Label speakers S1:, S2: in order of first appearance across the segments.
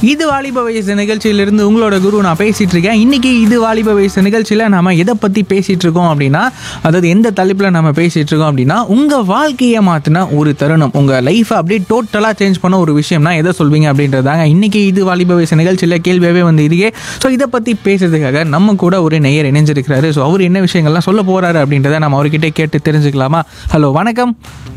S1: இது வாலிப வயசு நிகழ்ச்சியிலிருந்து உங்களோட குரு நான் பேசிட்டு இருக்கேன் இன்னைக்கு இது வாலிப வயசு நிகழ்ச்சியில் நாம எதை பற்றி பேசிட்டு இருக்கோம் அப்படின்னா அதாவது எந்த தலைப்பில் நம்ம பேசிட்டு இருக்கோம் அப்படின்னா உங்கள் வாழ்க்கையை மாற்றின ஒரு தருணம் உங்கள் லைஃப்பை அப்படியே டோட்டலாக சேஞ்ச் பண்ண ஒரு விஷயம்னா எதை சொல்வீங்க அப்படின்றதாங்க இன்னைக்கு இது வாலிப வயசு நிகழ்ச்சியில் கேள்வியாகவே வந்து இருக்கே ஸோ இதை பற்றி பேசுறதுக்காக நம்ம கூட ஒரு நேயர் இணைஞ்சிருக்கிறாரு ஸோ அவர் என்ன விஷயங்கள்லாம் சொல்ல போறாரு அப்படின்றத நம்ம அவர்கிட்ட கேட்டு தெரிஞ்சுக்கலாமா ஹலோ வணக்கம்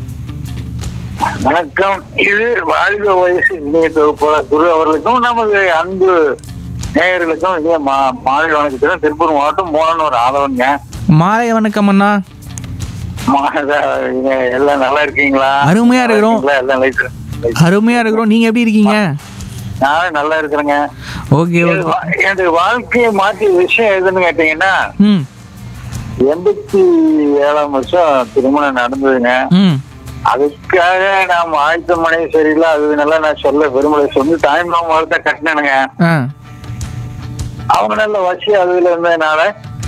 S2: வணக்கம் இது வாழ்க வயசு இணைய தொகுப்பாளர் குரு அவர்களுக்கும் நமது அன்பு நேயர்களுக்கும் இதே மா மாலை வணக்கத்துடன் திருப்பூர் மாவட்டம் மூலனூர் ஆதவங்க
S1: மாலை வணக்கம் அண்ணா
S2: மாத- இங்க எல்லாம் நல்லா இருக்கீங்களா
S1: அருமையா இருக்கிறோம்.
S2: நல்லா எல்லாம் லைட்
S1: அருமையாக இருக்கிறோம் நீங்கள் எப்படி இருக்கீங்க
S2: நானும் நல்லா இருக்கிறேங்க
S1: ஓகே
S2: இது
S1: ஓகே
S2: வா- எனது வாழ்க்கையை மாற்றிய விஷயம் எதுன்னு கேட்டீங்கன்னா
S1: ம்
S2: எண்பத்தி ஏழாம் வருஷம் திருமணம் நடந்ததுங்க
S1: ம்
S2: அதுக்காக நாம் ஆயத்த மனை சரியில்லை அது நல்லா நான் சொல்ல விரும்பல சொல்லி தாய் மாமா தான் கட்டினேனுங்க
S1: ஆ
S2: அவங்க நல்ல வசி அதுல இருந்ததுனால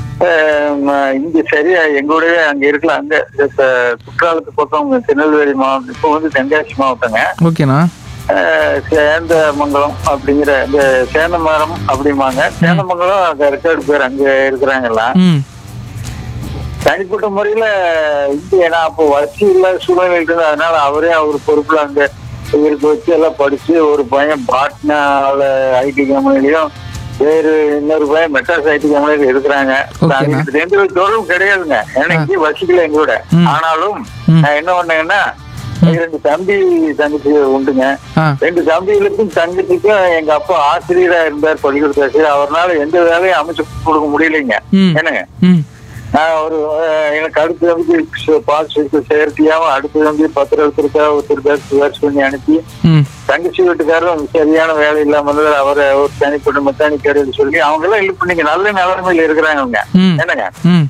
S2: ஆஹ், இங்க சரியா எங்களுடைய அங்க இருக்கலாம் அங்க இப்ப குற்றாலத்து பக்கம் திருநெல்வேலி மாவட்டம் இப்போ வந்து தென்காசி மாவட்டங்க
S1: ஓகேண்ணா
S2: ஆஹ், சேந்தமங்கலம் அப்படிங்கிற இந்த சேந்தமரம் அப்படிம்பாங்க சேந்தமங்கலம் ரெக்கார்டு பேர் அங்க இருக்கிறாங்கல்ல
S1: ம்
S2: தனிப்பட்ட முறையில இங்க நான் அப்போ வசி இல்லாத சூழ்நிலை இருந்தது அதனால அவரே அவர் பொறுப்புல அங்க இவருக்கு வச்சு எல்லாம் படிச்சு ஒரு பையன் பாட்னால ஐடி கம்பெனிலையும் வேறு இன்னொரு பையன் மெட்ராஸ் ஐடி கம்பெனில இருக்கிறாங்க
S1: ஓகேண்ணா.
S2: அதுக்கு எந்த ஒரு தொடர்பும் கிடையாதுங்க ஏன்னா இங்கே வசிக்கல எங்களோட
S1: ம்.
S2: ஆனாலும்
S1: ம்.
S2: நான் என்ன பண்ணேன்னா ரெண்டு தம்பி தங்கச்சி உண்டுங்க
S1: ஆ
S2: ரெண்டு தம்பிகளுக்கும் தங்கச்சிக்கும் எங்க அப்பா ஆசிரியரா இருந்தார் பள்ளிக்கூடத்து ஆசிரியர் அவர்னால எந்த வேலையும் அமைச்சு கொடுக்க முடியலைங்க
S1: ம்
S2: என்னங்க
S1: ம்
S2: நான் ஒரு அஹ், எனக்கு அடுத்து வந்து பாஸ் செயற்கையாம அடுத்து வந்து பத்திரத்திற்கா ஒருத்தருக்கு வேர்ஸ் பண்ணி அனுப்பி
S1: ம்
S2: தங்கச்சி வீட்டுக்காரரும் சரியான வேலை இல்லாம இருந்தாரு அவரை ஒரு தனிப்பட்ட மெக்கானிக் கடையில் சொல்லி அவங்க எல்லாம் இல்ல நீங்க நல்ல நிலைமையில இருக்கிறாங்க அவங்க
S1: ம்
S2: என்னங்க
S1: ம்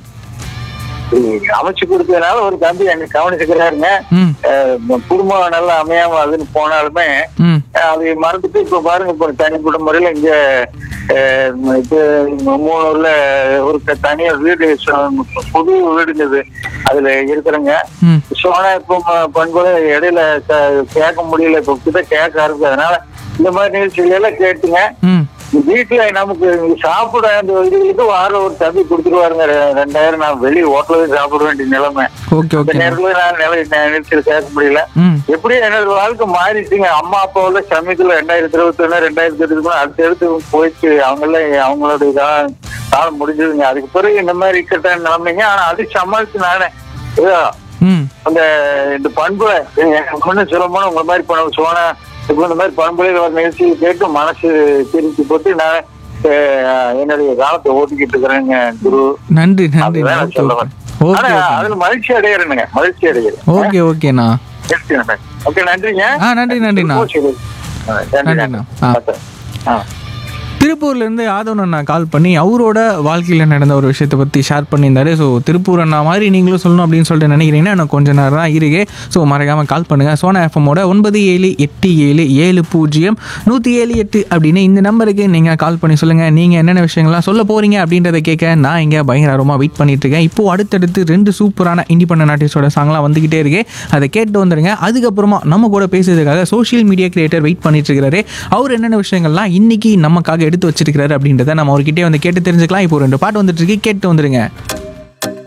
S2: அமைச்சு கொடுத்ததுனால ஒரு தம்பி எனக்கு கவனிச்சுக்கிறாருங்க
S1: ம்
S2: அஹ், குடும்பம் நல்லா அமையாம அதுன்னு போனாலுமே
S1: ம்
S2: அஹ், அதை மறந்துட்டு இப்ப பாருங்க இப்ப தனிப்பட்ட முறையில இங்க அஹ், இது மூணூர்ல ஒரு த- தனியா வீடு சொ- புது வீடுங்குது அதுல இருக்கிறங்க
S1: ம்
S2: சோனா இப்போ பண்புல இடையில க- கேட்க முடியல இப்ப கிட்ட கேட்க ஆரம்பிச்சு அதனால இந்த மாதிரி நிகழ்ச்சிகள் எல்லாம் கேட்டுங்க
S1: ம்
S2: வீட்டுல நமக்கு இங்க சாப்பிட அந்த இதுகளுக்கு வாரம் ஒரு தம்பி கொடுத்துருவாருங்க ரெ- ரெண்டாயிரம் நான் வெளியே ஹோட்டல்ல சாப்பிட வேண்டிய நிலைமை
S1: ஓகே
S2: இந்த
S1: ஓகே
S2: நேரத்துல நான் நிலை நிகழ்ச்சியில் கேட்க முடியல
S1: ம்
S2: எப்படியும் என்னோட வாழ்க்கை மாறிடுச்சுங்க அம்மா அப்பாவோட சமயத்துல ரெண்டாயிரத்தி இருபத்தி ஒண்ணு ரெண்டாயிரத்தி இருபத்தி மூணு அடுத்த எடுத்து போயிட்டு அவங்கள அவங்களுடைய கா- காலம் முடிஞ்சதுங்க அதுக்கு பிறகு இந்த மாதிரி இக்கட்டான நிலைமைங்க ஆனா அது சமாளிச்சு நானே ஏதோ
S1: ம்
S2: அந்த இந்த பண்புல முன்ன சொல்ல போனா உங்க மாதிரி பண்ண சோனா இப்ப இந்த மாதிரி பண்புல ஒரு நிகழ்ச்சி கேட்டு மனசு திருச்சி போட்டு நான் அஹ், என்னுடைய காலத்தை ஓட்டிக்கிட்டு இருக்கிறேங்க குரு
S1: நன்றி நன்றி
S2: அதுதான் நான் சொல்ல வரேன். ஆனா
S1: ஓகே
S2: அதுல மகிழ்ச்சி அடையிறேனுங்க மகிழ்ச்சி அடைகிறேன்
S1: ஓகே ஓகேண்ணா
S2: ஓகே நன்றிங்க
S1: ஆ நன்றி நன்றிண்ணா
S2: சரி. ஆ, நன்றி
S1: நன்றிண்ணா. ஆ.
S2: நன்றி ஆ
S1: திருப்பூர்ல இருந்து ஆதவன் அண்ணா கால் பண்ணி அவரோட வாழ்க்கையில் நடந்த ஒரு விஷயத்தை பற்றி ஷேர் பண்ணியிருந்தாரு ஸோ திருப்பூர் அண்ணா மாதிரி நீங்களும் சொல்லணும் அப்படின்னு சொல்லிட்டு நினைக்கிறீங்கன்னா எனக்கு கொஞ்ச நேரம் தான் இருக்கு ஸோ மறக்காமல் கால் பண்ணுங்கள் சோனா எஃப்எம்மோட ஒன்பது ஏழு எட்டு ஏழு ஏழு பூஜ்ஜியம் நூற்றி ஏழு எட்டு அப்படின்னு இந்த நம்பருக்கு நீங்கள் கால் பண்ணி சொல்லுங்கள் நீங்கள் என்னென்ன விஷயங்கள்லாம் சொல்ல போகிறீங்க அப்படின்றத கேட்க நான் இங்கே பயங்கர ஆர்வமாக வெயிட் பண்ணிட்டு இருக்கேன் இப்போது அடுத்தடுத்து ரெண்டு சூப்பரான இண்டிபெண்டன்ட் ஆர்டிஸ்டோட சாங்லாம் வந்துக்கிட்டே இருக்கு அதை கேட்டு வந்துருங்க அதுக்கப்புறமா நம்ம கூட பேசுறதுக்காக சோஷியல் மீடியா கிரியேட்டர் வெயிட் பண்ணிட்டு இருக்காரு அவர் என்னென்ன விஷயங்கள்லாம் இன்னைக்கு நமக்காக எடுத்து வச்சிருக்காரு அப்படின்றத நம்ம அவர்கிட்டயே வந்து கேட்டு தெரிஞ்சுக்கலாம் இப்போ ரெண்டு பாட்டு வந்துட்டு இருக்கு கேட்டு வந்துருங்க